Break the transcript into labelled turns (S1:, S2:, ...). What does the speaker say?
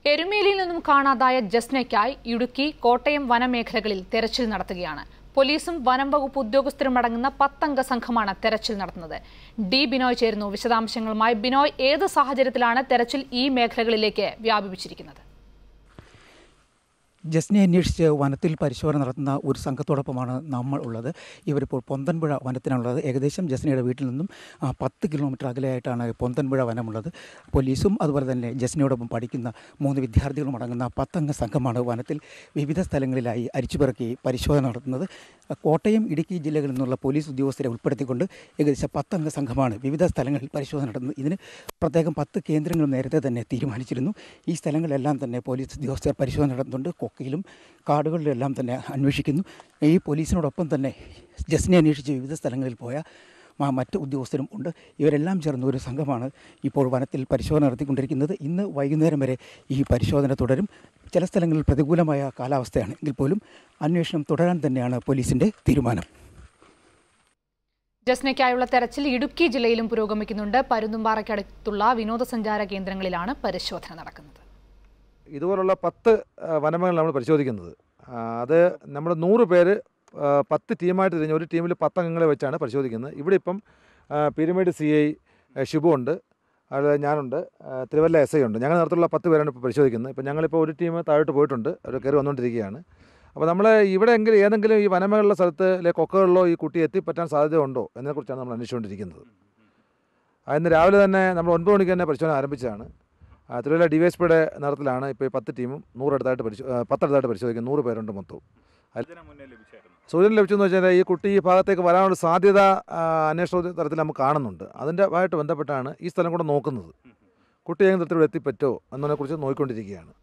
S1: എരുമേലിയിൽ നിന്നും കാണാതായ ജസ്നയ്ക്കായി ഇടുക്കി കോട്ടയം വനമേഖലകളിൽ തെരച്ചിൽ നടത്തുകയാണ് പോലീസും വനം വകുപ്പ് ഉദ്യോഗസ്ഥരും അടങ്ങുന്ന പത്തംഗ സംഘമാണ് തെരച്ചിൽ നടത്തുന്നത് ഡി ബിനോയ് ചേരുന്നു വിശദാംശങ്ങളുമായി ബിനോയ് ഏത് സാഹചര്യത്തിലാണ് തെരച്ചിൽ ഈ മേഖലകളിലേക്ക് വ്യാപിപ്പിച്ചിരിക്കുന്നത്
S2: ജസ്നെ അന്വേഷിച്ച് വനത്തിൽ പരിശോധന നടത്തുന്ന ഒരു സംഘത്തോടൊപ്പമാണ് നമ്മൾ ഉള്ളത് ഇവരിപ്പോൾ പൊന്തൻപുഴ വനത്തിനുള്ളത് ഏകദേശം ജസ്നയുടെ വീട്ടിൽ നിന്നും ആ, പത്ത് കിലോമീറ്റർ അകലെയായിട്ടാണ് പൊന്തൻപുഴ വനമുള്ളത് പോലീസും അതുപോലെ തന്നെ ജസ്നയോടൊപ്പം പഠിക്കുന്ന മൂന്ന് വിദ്യാർത്ഥികളും അടങ്ങുന്ന പത്തംഗ സംഘമാണ് വനത്തിൽ വിവിധ സ്ഥലങ്ങളിലായി അരിച്ചുപിറക്കി പരിശോധന നടത്തുന്നത് കോട്ടയം ഇടുക്കി ജില്ലകളിൽ നിന്നുള്ള പോലീസ് ഉദ്യോഗസ്ഥരെ ഉൾപ്പെടുത്തിക്കൊണ്ട് ഏകദേശം പത്തംഗ സംഘമാണ് വിവിധ സ്ഥലങ്ങളിൽ പരിശോധന നടത്തുന്നത് ഇതിന് പ്രത്യേകം പത്ത് കേന്ദ്രങ്ങളും നേരത്തെ തന്നെ തീരുമാനിച്ചിരുന്നു ഈ സ്ഥലങ്ങളിലെല്ലാം തന്നെ പോലീസ് ഉദ്യോഗസ്ഥർ പരിശോധന നടത്തുന്നുണ്ട് കൊക്കയിലും കാടുകളിലും എല്ലാം തന്നെ അന്വേഷിക്കുന്നു ഈ പോലീസിനോടൊപ്പം തന്നെ ജസ്നെ അന്വേഷിച്ച് വിവിധ സ്ഥലങ്ങളിൽ പോയ മ- മറ്റ് ഉദ്യോഗസ്ഥരും ഉണ്ട് ഇവരെല്ലാം ചേർന്ന ഒരു സംഘമാണ് ഇപ്പോൾ വനത്തിൽ പരിശോധന നടത്തിക്കൊണ്ടിരിക്കുന്നത് ഇന്ന് വൈകുന്നേരം വരെ ഈ പരിശോധന തുടരും ചില സ്ഥലങ്ങളിൽ പ്രതികൂലമായ കാലാവസ്ഥയാണ് എങ്കിൽ പോലും അന്വേഷണം തുടരാൻ തന്നെയാണ് പോലീസിൻ്റെ തീരുമാനം
S1: ജസ്നയ്ക്കായുള്ള തെരച്ചിൽ ഇടുക്കി ജില്ലയിലും പുരോഗമിക്കുന്നുണ്ട് പരുന്തുംപാറയ്ക്കടുത്തുള്ള വിനോദസഞ്ചാര കേന്ദ്രങ്ങളിലാണ് പരിശോധന നടക്കുന്നത്
S3: ഇതുപോലുള്ള പത്ത് ആ, വനമേഖല നമ്മൾ പരിശോധിക്കുന്നത് ആ, അത് നമ്മൾ നൂറ് പേര് ആ, പത്ത് ടീമായിട്ട് തിരിഞ്ഞ് ഒരു ടീമിൽ പത്ത് അംഗങ്ങളെ വെച്ചാണ് പരിശോധിക്കുന്നത് ഇവിടെ ഇപ്പം ആ, പിരമിഡ് സി ഐ ഷിബു ഉണ്ട് അത് ഞാനുണ്ട് ആ, തിരുവല്ല എസ് ഐ ഉണ്ട് ഞങ്ങൾ നേരത്തുള്ള പത്ത് പേരാണ് ഇപ്പോൾ പരിശോധിക്കുന്നത് ഇപ്പം ഞങ്ങളിപ്പോൾ ഒരു ടീം താഴോട്ട് പോയിട്ടുണ്ട് അവർ കയറി വന്നുകൊണ്ടിരിക്കുകയാണ് അപ്പോൾ നമ്മൾ ഇവിടെ എങ്കിലും ഏതെങ്കിലും ഈ വനമേഖല സ്ഥലത്ത് അല്ലെ കൊക്കകളിലോ ഈ കുട്ടി എത്തിപ്പറ്റാൻ സാധ്യതയുണ്ടോ എന്നതിനെക്കുറിച്ചാണ് നമ്മൾ അന്വേഷിച്ചുകൊണ്ടിരിക്കുന്നത് ആ, ഇന്ന് രാവിലെ തന്നെ നമ്മൾ ഒൻപത് മണിക്ക് തന്നെ പരിശോധന ആരംഭിച്ചതാണ് ആ, തിരുവല്ല ഡി വൈ എസ് പിയുടെ നേതൃത്വത്തിലാണ് ഇപ്പോൾ ഈ പത്ത് ടീമും നൂറെടുത്തായിട്ട് പരിശോ ആ, പത്തെടുത്തായിട്ട് പരിശോധിക്കുന്നത് നൂറ് പേരുണ്ട് മൊത്തവും സൂചന ലഭിച്ചെന്ന് വെച്ചാൽ ഈ കുട്ടി ഈ ഭാഗത്തേക്ക് വരാനുള്ള സാധ്യത ആ, അന്വേഷണ തലത്തിൽ നമുക്ക് കാണുന്നുണ്ട് അതിൻ്റെ ആയിട്ട് ബന്ധപ്പെട്ടാണ് ഈ സ്ഥലം കൂടെ നോക്കുന്നത് കുട്ടി ഏതെങ്കിലും തരത്തിലൂടെ എത്തിപ്പറ്റോ എന്നതിനെക്കുറിച്ച് നോക്കിക്കൊണ്ടിരിക്കുകയാണ്